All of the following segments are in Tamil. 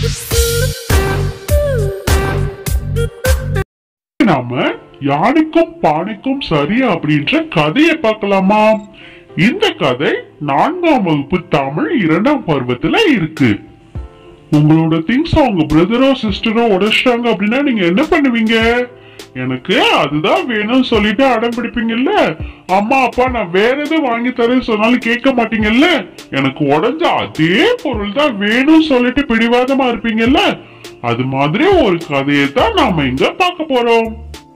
நாம யானைக்கும் பானைக்கும் சரி அப்படின்ற கதையை பார்க்கலாமா இந்த கதை நான்காம் வகுப்பு தமிழ் இரண்டாம் பருவத்துல இருக்கு உங்களோட திங்ஸ் உங்க பிரதரோ சிஸ்டரோ உடைச்சிட்டாங்க அப்படின்னா நீங்க என்ன பண்ணுவீங்க எனக்கு அதுதான் வேணும்னு சொல்லிட்டு அடம் பிடிப்பீங்கல்ல அம்மா அப்பா நான் வேற எது வாங்கி தரேன்னு சொன்னாலும் கேட்க மாட்டீங்கல்ல எனக்கு உடைஞ்ச அதே பொருள் தான் வேணும்னு சொல்லிட்டு பிடிவாதமா இருப்பீங்கல்ல அது மாதிரி ஒரு கதையை தான் நாம இங்க பார்க்க போறோம்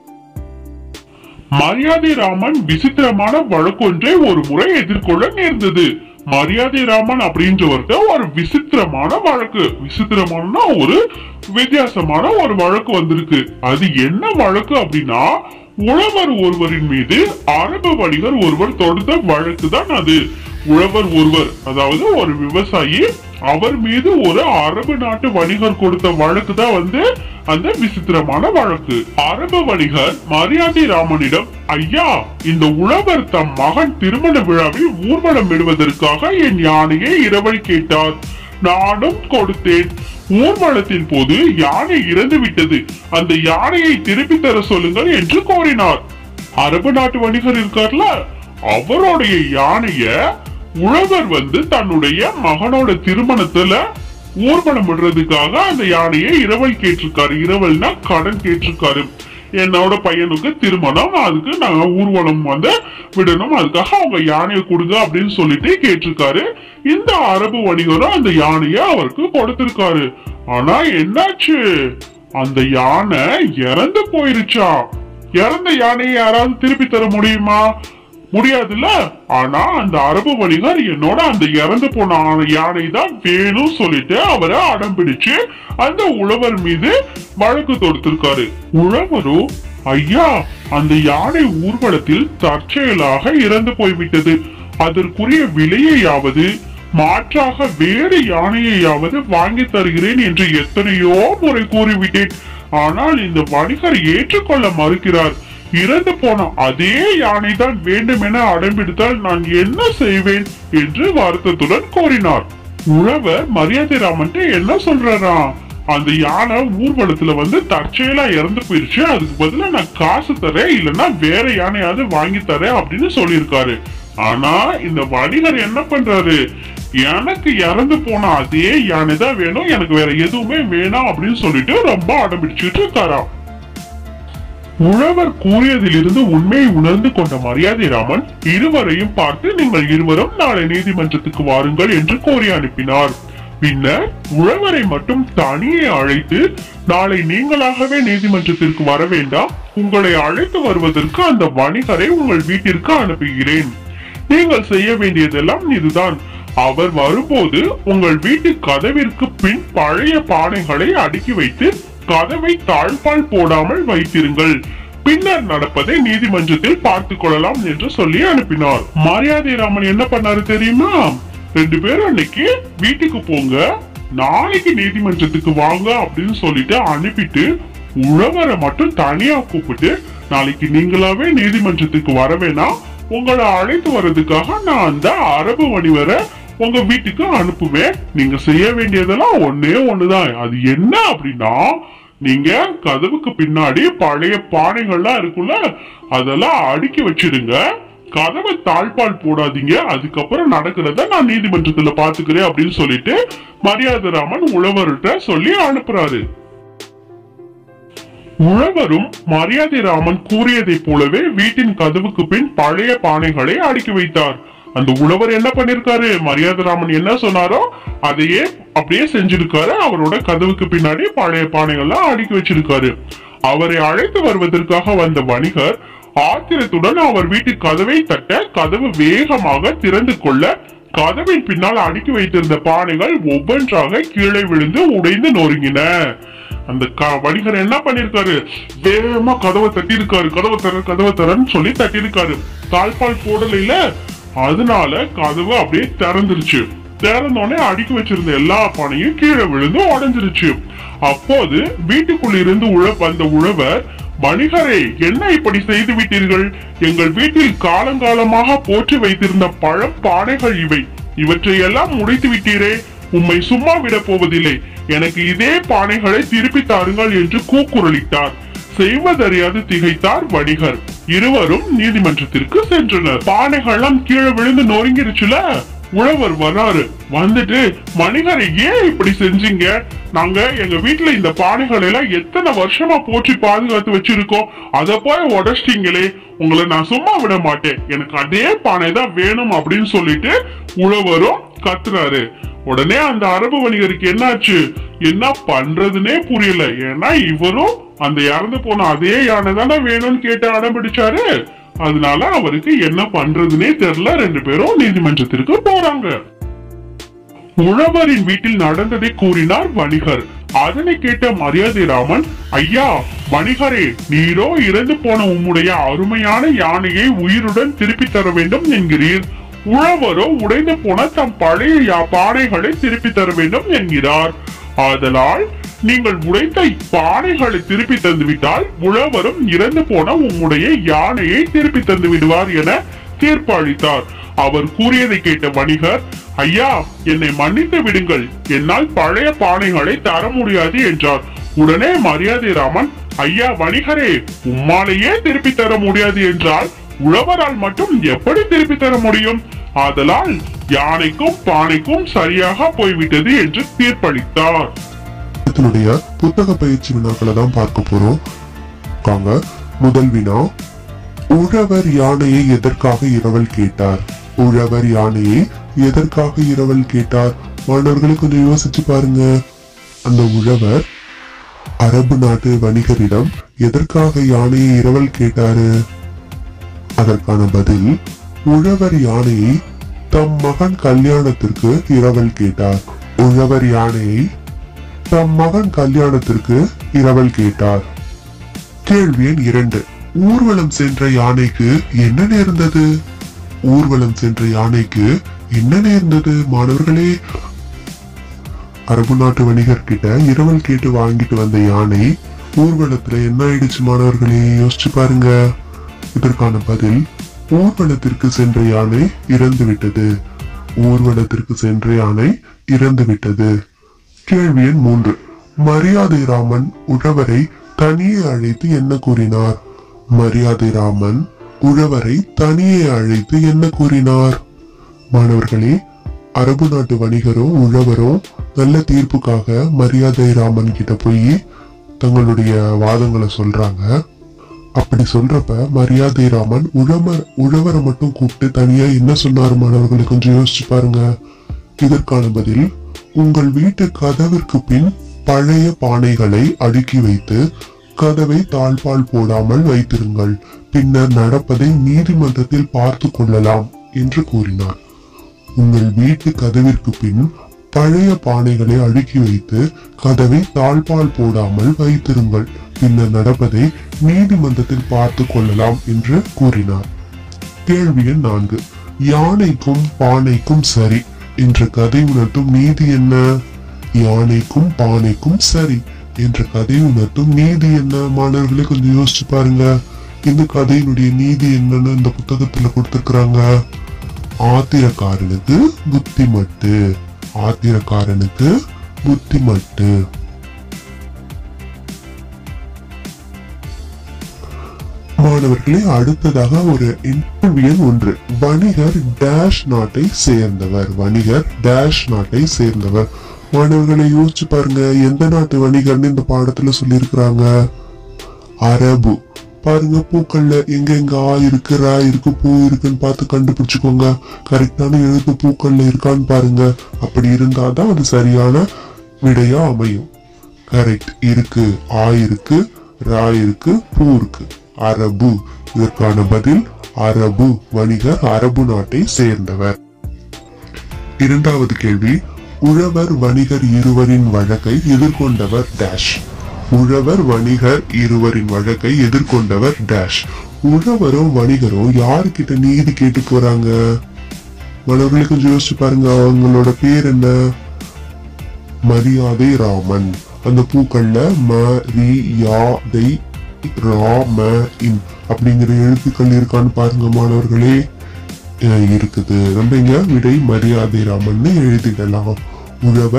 மரியாதை ராமன் விசித்திரமான வழக்கொன்றை ஒரு முறை எதிர்கொள்ள நேர்ந்தது மரியாதை ராமன் அப்படின்றவர்கிட்ட ஒரு விசித்திரமான வழக்கு விசித்திரமான ஒரு வித்தியாசமான ஒரு வழக்கு வந்திருக்கு அது என்ன வழக்கு அப்படின்னா உழவர் ஒருவரின் மீது அரபு வணிகர் ஒருவர் தொடுத்த வழக்கு தான் அது உழவர் ஒருவர் அதாவது ஒரு விவசாயி அவர் மீது ஒரு அரபு நாட்டு வணிகர் கொடுத்த வழக்கு தான் வந்து அந்த விசித்திரமான வழக்கு அரபு வணிகர் மரியாதை ராமனிடம் ஐயா இந்த உழவர் தம் மகன் திருமண விழாவில் ஊர்வலம் விடுவதற்காக என் யானையை இரவல் கேட்டார் நானும் கொடுத்தேன் ஊர்வலத்தின் போது யானை இறந்து விட்டது அந்த யானையை திருப்பி தர சொல்லுங்கள் என்று கோரினார் அரபு நாட்டு வணிகர் இருக்கார்ல அவருடைய யானைய உழவர் வந்து தன்னுடைய மகனோட திருமணத்துல ஊர்வலம் விடுறதுக்காக அந்த யானையை இரவல் கேட்டிருக்காரு இரவல்னா கடன் கேட்டிருக்காரு என்னோட பையனுக்கு திருமணம் அதுக்கு நாங்க ஊர்வலம் வந்து விடணும் அதுக்காக அவங்க யானையை கொடுங்க அப்படின்னு சொல்லிட்டு கேட்டிருக்காரு இந்த அரபு வணிகரும் அந்த யானையை அவருக்கு கொடுத்திருக்காரு ஆனா என்னாச்சு அந்த யானை இறந்து போயிருச்சா இறந்த யானையை யாராவது திருப்பி தர முடியுமா முடியாதுல்ல ஆனா அந்த அரபு வணிகர் என்னோட அந்த இறந்து போன ஆன யானை தான் வேணும் சொல்லிட்டு அவரை அடம் பிடிச்சு அந்த உழவர் மீது வழக்கு தொடுத்திருக்காரு உழவரும் ஐயா அந்த யானை ஊர்வலத்தில் தற்செயலாக இறந்து போய்விட்டது அதற்குரிய விலையையாவது மாற்றாக வேறு யானையையாவது வாங்கி தருகிறேன் என்று எத்தனையோ முறை கூறிவிட்டேன் ஆனால் இந்த வணிகர் ஏற்றுக்கொள்ள மறுக்கிறார் இறந்து போன அதே யானை தான் வேண்டும் என அடம்பிடித்தால் நான் என்ன செய்வேன் என்று வருத்தத்துடன் கோரினார் உழவர் மரியாதை ராமன் என்ன சொல்றாராம் அந்த யானை ஊர்வலத்துல வந்து தற்செயலா இறந்து போயிருச்சு அதுக்கு பதிலா நான் காசு தரேன் இல்லைன்னா வேற யானையாவது வாங்கி தரேன் அப்படின்னு சொல்லியிருக்காரு ஆனா இந்த வணிகர் என்ன பண்றாரு எனக்கு இறந்து போன அதே யானை தான் வேணும் எனக்கு வேற எதுவுமே வேணாம் அப்படின்னு சொல்லிட்டு ரொம்ப அடம்பிடிச்சிட்டு இருக்காராம் உழவர் கூறியதிலிருந்து உண்மையை உணர்ந்து கொண்ட மரியாதை ராமன் இருவரையும் பார்த்து நீங்கள் இருவரும் நாளை நீதிமன்றத்துக்கு வாருங்கள் என்று கோரி அனுப்பினார் பின்னர் உழவரை மட்டும் தனியே அழைத்து நாளை நீங்களாகவே நீதிமன்றத்திற்கு வர வேண்டாம் உங்களை அழைத்து வருவதற்கு அந்த வணிகரை உங்கள் வீட்டிற்கு அனுப்புகிறேன் நீங்கள் செய்ய வேண்டியதெல்லாம் இதுதான் அவர் வரும்போது உங்கள் வீட்டு கதவிற்கு பின் பழைய பானைகளை அடுக்கி வைத்து கதவை தாழ்பால் போடாமல் வைத்திருங்கள் பின்னர் நடப்பதை நீதிமன்றத்தில் பார்த்துக் கொள்ளலாம் என்று சொல்லி அனுப்பினார் மரியாதை ராமன் என்ன பண்ணாரு தெரியுமா ரெண்டு பேரும் அன்னைக்கு வீட்டுக்கு போங்க நாளைக்கு நீதிமன்றத்துக்கு வாங்க அப்படின்னு சொல்லிட்டு அனுப்பிட்டு உழவரை மட்டும் தனியா கூப்பிட்டு நாளைக்கு நீங்களாவே நீதிமன்றத்துக்கு வர வேணாம் உங்களை அழைத்து வர்றதுக்காக நான் அந்த அரபு வணிவரை உங்க வீட்டுக்கு அனுப்புவேன் நீங்க செய்ய வேண்டியதெல்லாம் ஒன்னே ஒண்ணுதான் அது என்ன அப்படின்னா நீங்க கதவுக்கு பின்னாடி பழைய பானைகள்லாம் இருக்குல்ல அதெல்லாம் அடுக்கி வச்சிடுங்க கதவை தாழ்பால் போடாதீங்க அதுக்கப்புறம் நடக்கிறத நான் நீதிமன்றத்துல பாத்துக்கிறேன் அப்படின்னு சொல்லிட்டு மரியாதை ராமன் உழவர்கிட்ட சொல்லி அனுப்புறாரு உழவரும் மரியாதை ராமன் கூறியதைப் போலவே வீட்டின் கதவுக்கு பின் பழைய பானைகளை அடுக்கி வைத்தார் அந்த உழவர் என்ன பண்ணிருக்காரு மரியாதை ராமன் என்ன சொன்னாரோ அதையே அப்படியே செஞ்சிருக்காரு அவரோட கதவுக்கு பின்னாடி பழைய பானைகள்லாம் அடுக்கி வச்சிருக்காரு அவரை அழைத்து வருவதற்காக வந்த வணிகர் ஆத்திரத்துடன் அவர் வீட்டு கதவை தட்ட கதவு வேகமாக திறந்து கொள்ள கதவின் பின்னால் அடுக்கி வைத்திருந்த பானைகள் ஒவ்வொன்றாக கீழே விழுந்து உடைந்து நொறுங்கின அந்த க- வணிகர் என்ன பண்ணிருக்காரு வேகமா கதவை தட்டியிருக்காரு கதவை தர கதவை தரன்னு சொல்லி தட்டியிருக்காரு தாழ்பால் போடலைல அதனால கதவு அப்படியே திறந்துருச்சு திறந்தோடனே அடுக்கி வச்சிருந்த எல்லா பானையும் கீழே விழுந்து உடைஞ்சிருச்சு அப்போது வீட்டுக்குள் இருந்து உழ வந்த உழவர் வணிகரே என்ன இப்படி செய்து விட்டீர்கள் எங்கள் வீட்டில் காலங்காலமாக போற்றி வைத்திருந்த பழம் பானைகள் இவை இவற்றை எல்லாம் உடைத்து விட்டீரே உம்மை சும்மா விட போவதில்லை எனக்கு இதே பானைகளை திருப்பி தாருங்கள் என்று கூக்குரலிட்டார் செய்வதறியாது திகைத்தார் வணிகர் இருவரும் நீதிமன்றத்திற்கு சென்றனர் பானைகள்லாம் கீழே விழுந்து நொறுங்கிருச்சுல உழவர் வராரு வந்துட்டு மணிகரை ஏன் இப்படி செஞ்சீங்க நாங்க எங்க வீட்டுல இந்த பானைகள் எல்லாம் எத்தனை வருஷமா போற்றி பாதுகாத்து வச்சிருக்கோம் அத போய் உடைச்சிட்டீங்களே உங்களை நான் சும்மா விட மாட்டேன் எனக்கு அதே பானை தான் வேணும் அப்படின்னு சொல்லிட்டு உழவரும் கத்துறாரு உடனே அந்த அரபு வணிகருக்கு என்னாச்சு என்ன பண்றதுனே புரியல ஏன்னா இவரும் அந்த இறந்து போன அதே யானை தானே வேணும்னு கேட்டு அடம் பிடிச்சாரு அதனால அவருக்கு என்ன பண்றதுனே தெரியல ரெண்டு பேரும் நீதிமன்றத்திற்கு போறாங்க உழவரின் வீட்டில் நடந்ததை கூறினார் வணிகர் அதனை கேட்ட மரியாதை ராமன் ஐயா வணிகரே நீரோ இறந்து போன உம்முடைய அருமையான யானையை உயிருடன் திருப்பி தர வேண்டும் என்கிறீர் உழவரோ உடைந்து போன தம் பழைய யா- பானைகளை திருப்பி தர வேண்டும் என்கிறார் ஆதலால் நீங்கள் உடைத்த பானைகளை திருப்பி தந்துவிட்டால் உழவரும் இறந்து போன உம்முடைய யானையை திருப்பி தந்து விடுவார் என தீர்ப்பு அளித்தார் அவர் கூறியதை கேட்ட வணிகர் ஐயா என்னை மன்னித்து விடுங்கள் என்னால் பழைய பானைகளை தர முடியாது என்றார் உடனே மரியாதை ராமன் ஐயா வணிகரே உம்மாலேயே திருப்பி தர முடியாது என்றால் உழவரால் மட்டும் எப்படி திருப்பி தர முடியும் ஆதலால் யானைக்கும் பானைக்கும் சரியாக போய்விட்டது என்று தீர்ப்பளித்தார் இதனுடைய புத்தக பயிற்சி வினாக்களை தான் பார்க்க போறோம் வாங்க முதல் வினா உழவர் யானையை எதற்காக இரவல் கேட்டார் உழவர் யானையை எதற்காக இரவல் கேட்டார் மாணவர்களை கொஞ்சம் யோசிச்சு பாருங்க அந்த உழவர் அரபு நாட்டு வணிகரிடம் எதற்காக யானையை இரவல் கேட்டாரு அதற்கான பதில் உழவர் யானையை தம் மகன் கல்யாணத்திற்கு இரவல் கேட்டார் உழவர் யானையை தம் மகன் கல்யாணத்திற்கு இரவல் கேட்டார் கேள்வி எண் இரண்டு ஊர்வலம் சென்ற யானைக்கு என்ன நேர்ந்தது ஊர்வலம் சென்ற யானைக்கு என்ன நேர்ந்தது மாணவர்களே அரபு நாட்டு வணிகர் கிட்ட இரவல் கேட்டு வாங்கிட்டு வந்த யானை ஊர்வலத்துல என்ன ஆயிடுச்சு மாணவர்களே யோசிச்சு பாருங்க இதற்கான பதில் ஊர்வலத்திற்கு சென்ற யானை இறந்து விட்டது ஊர்வலத்திற்கு சென்ற யானை இறந்து விட்டது கேள்வி எண் மூன்று மரியாதை ராமன் உழவரை தனியே அழைத்து என்ன கூறினார் மரியாதை ராமன் உழவரை தனியே அழைத்து என்ன கூறினார் மாணவர்களே அரபு நாட்டு வணிகரும் உழவரும் நல்ல தீர்ப்புக்காக மரியாதை ராமன் கிட்ட போய் தங்களுடைய வாதங்களை சொல்றாங்க அப்படி சொல்றப்ப மரியாதை ராமன் உழவர் உழவரை மட்டும் கூப்பிட்டு தனியா என்ன சொன்னார் மாணவர்களை கொஞ்சம் யோசிச்சு பாருங்க இதற்கான பதில் உங்கள் வீட்டு கதவிற்கு பின் பழைய பானைகளை அடுக்கி வைத்து கதவை தாழ்பால் போடாமல் வைத்திருங்கள் பின்னர் நடப்பதை நீதிமன்றத்தில் பார்த்து கொள்ளலாம் என்று கூறினார் உங்கள் வீட்டு கதவிற்கு பின் பழைய பானைகளை அடுக்கி வைத்து கதவை தாழ்பால் போடாமல் வைத்திருங்கள் பின்னர் நடப்பதை நீதிமன்றத்தில் பார்த்து கொள்ளலாம் என்று கூறினார் கேள்வி எண் நான்கு யானைக்கும் பானைக்கும் சரி என்ற கதை உணர்த்தும் நீதி என்ன யானைக்கும் பானைக்கும் சரி என்ற கதை உணர்த்தும் நீதி என்ன மாணவர்களே கொஞ்சம் யோசிச்சு பாருங்க இந்த கதையினுடைய நீதி என்னன்னு இந்த புத்தகத்துல கொடுத்திருக்கிறாங்க ஆத்திரக்காரனுக்கு புத்திமட்டு ஆத்திரக்காரனுக்கு புத்திமட்டு மாணவர்களே அடுத்ததாக ஒரு இன்டர்வியூ ஒன்று வணிகர் டேஷ் நாட்டை சேர்ந்தவர் வணிகர் டேஷ் நாட்டை சேர்ந்தவர் மாணவர்களை யோசிச்சு பாருங்க எந்த நாட்டு வணிகர்னு இந்த பாடத்துல சொல்லியிருக்கிறாங்க அரபு பாருங்க பூக்கள்ல எங்க எங்க ஆ இருக்கு ரா இருக்கு பூ இருக்குன்னு பார்த்து கண்டுபிடிச்சுக்கோங்க கரெக்டான எழுத்து பூக்கள்ல இருக்கான்னு பாருங்க அப்படி இருந்தாதான் அது சரியான விடையா அமையும் கரெக்ட் இருக்கு ஆ இருக்கு ரா இருக்கு பூ இருக்கு அரபு இதற்கான பதில் அரபு வணிகர் அரபு நாட்டை சேர்ந்தவர் இரண்டாவது கேள்வி உழவர் வணிகர் இருவரின் வழக்கை எதிர்கொண்டவர் டேஷ் உழவர் வணிகர் இருவரின் வழக்கை எதிர்கொண்டவர் டேஷ் உழவரும் வணிகரும் யாருக்கிட்ட நீதி கேட்டு போறாங்க மாணவர்களை கொஞ்சம் யோசிச்சு பாருங்க அவங்களோட பேர் என்ன மரியாதை ராமன் அந்த பூக்கள்ல மரியாதை ராம இன் அப்படிங்கிற எழுத்துக்கள் இருக்கான்னு பாருங்க மாணவர்களே அஹ் இருக்குது நம்ம இங்க விடை மரியாதை ராமன்னு எழுதிடலாம் உழவர்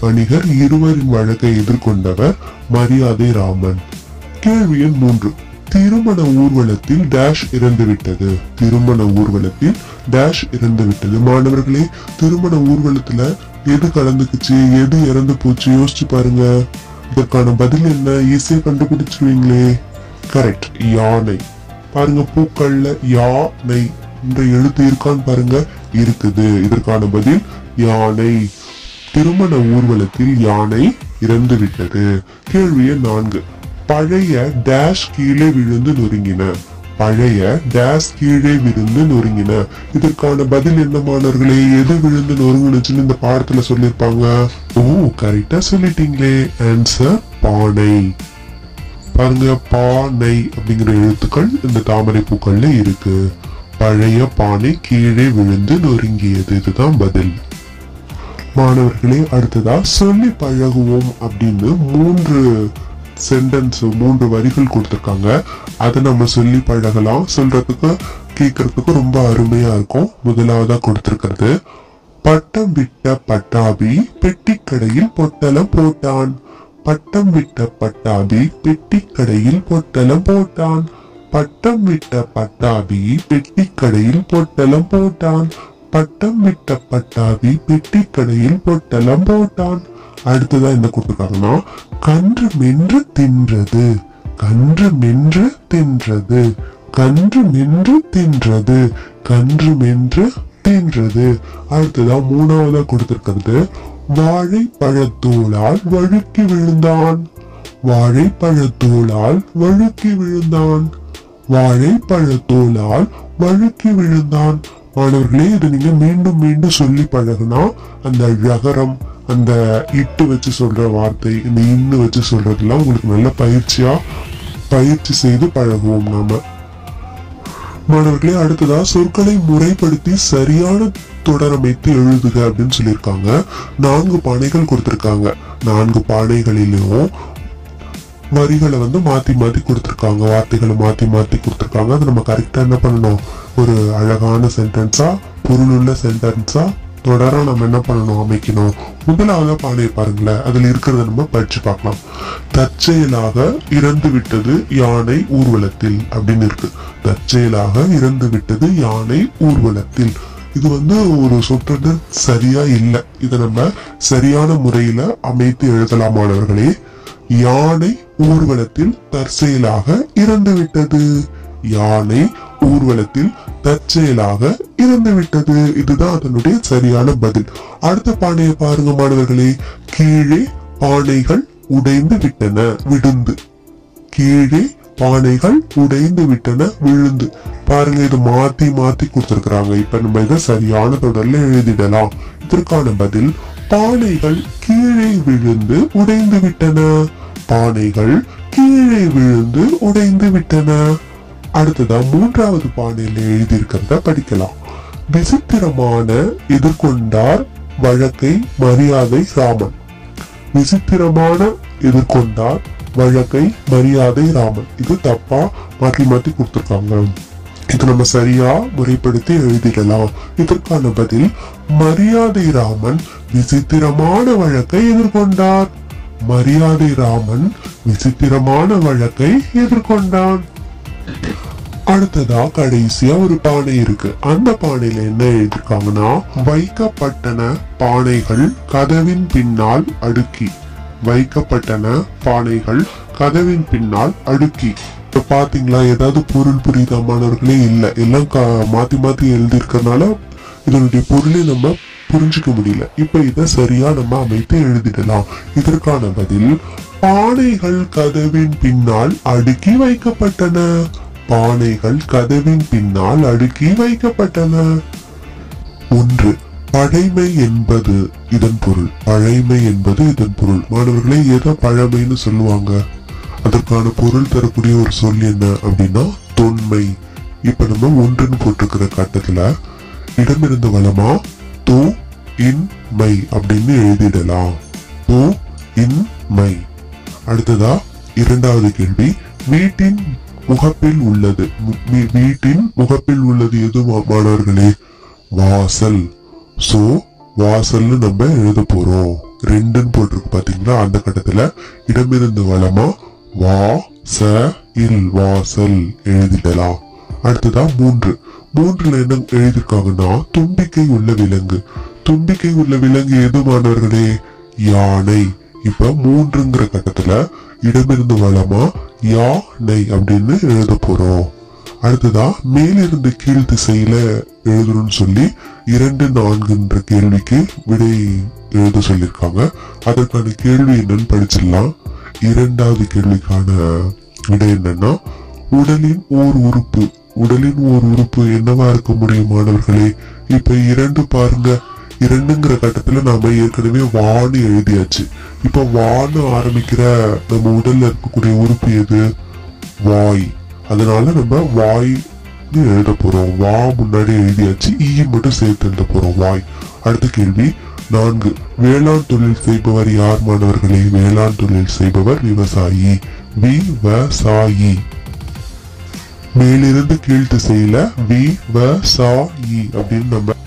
வணிகர் இருவரின் வழக்கை எதிர்கொண்டவர் மரியாதை ராமன் கேள்வி எண் மூன்று திருமண ஊர்வலத்தில் டேஷ் இறந்துவிட்டது திருமண ஊர்வலத்தில் டேஷ் இறந்துவிட்டது மாணவர்களே திருமண ஊர்வலத்துல எது கலந்துக்குச்சு எது இறந்து போச்சு யோசிச்சு பாருங்க இதற்கான பதில் என்ன ஈஸியா கண்டுபிடிச்சிருவீங்களே கரெக்ட் யானை பாருங்க பூக்கள்ல யானை என்ற எழுத்து இருக்கான்னு பாருங்க இருக்குது இதற்கான பதில் யானை திருமண ஊர்வலத்தில் யானை இறந்து விட்டது கேள்வி எண் நான்கு பழைய டேஷ் கீழே விழுந்து நொறுங்கின பழைய டேஷ் கீழே விழுந்து நொறுங்கின இதற்கான பதில் என்ன மாணவர்களே எது விழுந்து நொறுங்குனுச்சுன்னு இந்த பாடத்துல சொல்லியிருப்பாங்க ஓ கரெக்டா சொல்லிட்டீங்களே ஆன்சர் பானை பாருங்க பானை அப்படிங்கிற எழுத்துக்கள் இந்த தாமரை பூக்கள்ல இருக்கு பழைய பானை கீழே விழுந்து நொறுங்கியது இதுதான் பதில் மாணவர்களே அடுத்ததா சொல்லி பழகுவோம் அப்படின்னு மூன்று சென்டென்ஸ் மூன்று வரிகள் கொடுத்திருக்காங்க அதை நம்ம சொல்லி பழகலாம் சொல்றதுக்கு கேட்கறதுக்கு ரொம்ப அருமையா இருக்கும் முதலாவதா கொடுத்திருக்கிறது பட்டம் விட்ட பட்டாபி பெட்டிக்கடையில் பொட்டலம் போட்டான் பட்டம் விட்ட பட்டாபி பெட்டிக்கடையில் பொட்டலம் போட்டான் பட்டம் விட்ட பட்டாபி பெட்டிக்கடையில் பொட்டலம் போட்டான் பட்டம் விட்ட பட்டாபி பெட்டிக்கடையில் பொட்டலம் போட்டான் அடுத்ததா என்ன கொடுத்துருக்காங்கன்னா கன்று மென்று தின்றது கன்று மென்று தின்றது கன்று மென்று தின்றது கன்று மென்று தின்றது அடுத்ததா மூணாவதா கொடுத்திருக்கிறது வாழைப்பழத்தூளால் வழுக்கி விழுந்தான் வாழைப்பழத்தூளால் வழுக்கி விழுந்தான் வாழைப்பழத்தூளால் வழுக்கி விழுந்தான் மாணவர்களே இது நீங்க மீண்டும் மீண்டும் சொல்லி பழகுனா அந்த ழகரம் அந்த இட்டு வச்சு சொல்ற வார்த்தை இந்த இன்னு வச்சு சொல்றதெல்லாம் உங்களுக்கு நல்ல பயிற்சியா பயிற்சி செய்து பழகுவோம் நாம மாணவர்களே அடுத்ததா சொற்களை முறைப்படுத்தி சரியான தொடரமைத்து எழுதுக அப்படின்னு சொல்லியிருக்காங்க நான்கு பானைகள் கொடுத்திருக்காங்க நான்கு பானைகளிலும் வரிகளை வந்து மாத்தி மாத்தி கொடுத்திருக்காங்க வார்த்தைகளை மாத்தி மாத்தி கொடுத்திருக்காங்க அதை நம்ம கரெக்டா என்ன பண்ணணும் ஒரு அழகான சென்டென்ஸா பொருளுள்ள சென்டென்ஸா தொடரா நம்ம என்ன பண்ணணும் அமைக்கணும் முதலாவது பானையை பாருங்களேன் அதுல இருக்கிறத நம்ம படிச்சு பார்க்கலாம் தற்செயலாக இறந்து விட்டது யானை ஊர்வலத்தில் அப்படின்னு இருக்கு தற்செயலாக இறந்து விட்டது யானை ஊர்வலத்தில் இது வந்து ஒரு சொற்றொடர் சரியா இல்லை இதை நம்ம சரியான முறையில அமைத்து எழுதலாம் மாணவர்களே யானை ஊர்வலத்தில் தற்செயலாக இறந்து விட்டது யானை ஊர்வலத்தில் தற்செயலாக இறந்து விட்டது இதுதான் அதனுடைய சரியான பதில் அடுத்த பானையை பாருங்க மாணவர்களே கீழே பானைகள் உடைந்து விட்டன விழுந்து கீழே பானைகள் உடைந்து விட்டன விழுந்து பாருங்க இது மாத்தி மாத்தி கொடுத்திருக்கிறாங்க இப்ப நம்ம இதை சரியான தொடர்ல எழுதிடலாம் இதற்கான பதில் பானைகள் கீழே விழுந்து உடைந்து விட்டன பானைகள் கீழே விழுந்து உடைந்து விட்டன அடுத்ததா மூன்றாவது பானையில எழுதியிருக்கிறத படிக்கலாம் விசித்திரமான எதிர்கொண்டார் வழக்கை மரியாதை ராமன் விசித்திரமான எதிர்கொண்டார் வழக்கை மரியாதை ராமன் இது தப்பா மாற்றி மாற்றி கொடுத்திருக்காங்க இது நம்ம சரியா முறைப்படுத்தி எழுதிடலாம் இதற்கான பதில் மரியாதை ராமன் விசித்திரமான வழக்கை எதிர்கொண்டார் மரியாதை ராமன் விசித்திரமான வழக்கை எதிர்கொண்டான் அடுத்ததா கடைசியா ஒரு பானை இருக்கு அந்த பானையில என்ன எழுதிருக்காங்கன்னா வைக்கப்பட்டன பானைகள் கதவின் பின்னால் அடுக்கி வைக்கப்பட்டன பானைகள் கதவின் பின்னால் அடுக்கி இப்ப பாத்தீங்களா ஏதாவது பொருள் புரியுதா மாணவர்களே இல்ல எல்லாம் க- மாத்தி மாத்தி எழுதியிருக்கறனால இதனுடைய பொருளை நம்ம புரிஞ்சுக்க முடியல இப்ப இத சரியா நம்ம அமைத்து எழுதிடலாம் இதற்கான பதில் பானைகள் கதவின் பின்னால் அடுக்கி வைக்கப்பட்டன பானைகள் கதவின் பின்னால் அடுக்கி வைக்கப்பட்டன ஒன்று பழைமை என்பது இதன் பொருள் பழைமை என்பது இதன் பொருள் மாணவர்களே எதை பழமைன்னு சொல்லுவாங்க அதற்கான பொருள் தரக்கூடிய ஒரு சொல் என்ன அப்படின்னா தொன்மை இப்ப நம்ம ஒன்றுன்னு போட்டிருக்கிற கட்டத்துல இடமிருந்து வளமா தோ இன் மை அப்படின்னு எழுதிடலாம் தோ இன் மை அடுத்ததா இரண்டாவது கேள்வி வீட்டின் முகப்பில் உள்ளது மு- வீ- வீட்டின் முகப்பில் உள்ளது எது மா- மாணவர்களே வாசல் சோ வாசல்னு நம்ம எழுத போறோம் ரெண்டுன்னு போட்டிருக்கு பாத்தீங்களா அந்த கட்டத்துல இடமிருந்து வளமா வா ச இல் வாசல் எழுதிடலாம் அடுத்ததா மூன்று மூன்றுல என்ன எழுதியிருக்காங்கன்னா தும்பிக்கை உள்ள விலங்கு தும்பிக்கை உள்ள விலங்கு எது மாணவர்களே யானை இப்ப மூன்றுங்கிற கட்டத்துல இடமிருந்து வளமா யானை அப்படின்னு எழுத போறோம் அடுத்ததா மேலிருந்து கீழ் திசையில எழுதணும்னு சொல்லி இரண்டு நான்குன்ற கேள்விக்கு விடை எழுத சொல்லியிருக்காங்க அதற்கான கேள்வி என்னன்னு படிச்சிடலாம் இரண்டாவது கேள்விக்கான விடை என்னன்னா உடலின் ஓர் உறுப்பு உடலின் ஓர் உறுப்பு என்னவா இருக்க முடியும் மாணவர்களே இப்ப இரண்டு பாருங்க இரண்டுங்கிற கட்டத்துல நாம ஏற்கனவே வான்னு எழுதியாச்சு இப்ப வான்னு ஆரம்பிக்கிற நம்ம உடல்ல இருக்கக்கூடிய உறுப்பு எது வாய் அதனால நம்ம வாய் எழுத போறோம் வா முன்னாடி எழுதியாச்சு ஈ மட்டும் சேர்த்து எழுத போறோம் வாய் அடுத்த கேள்வி நான்கு வேளாண் தொழில் செய்பவர் யார் மாணவர்களே வேளாண் தொழில் செய்பவர் விவசாயி விவசாயி மேலிருந்து கீழ் திசையில வி வ சா இ அப்படின்னு நம்ம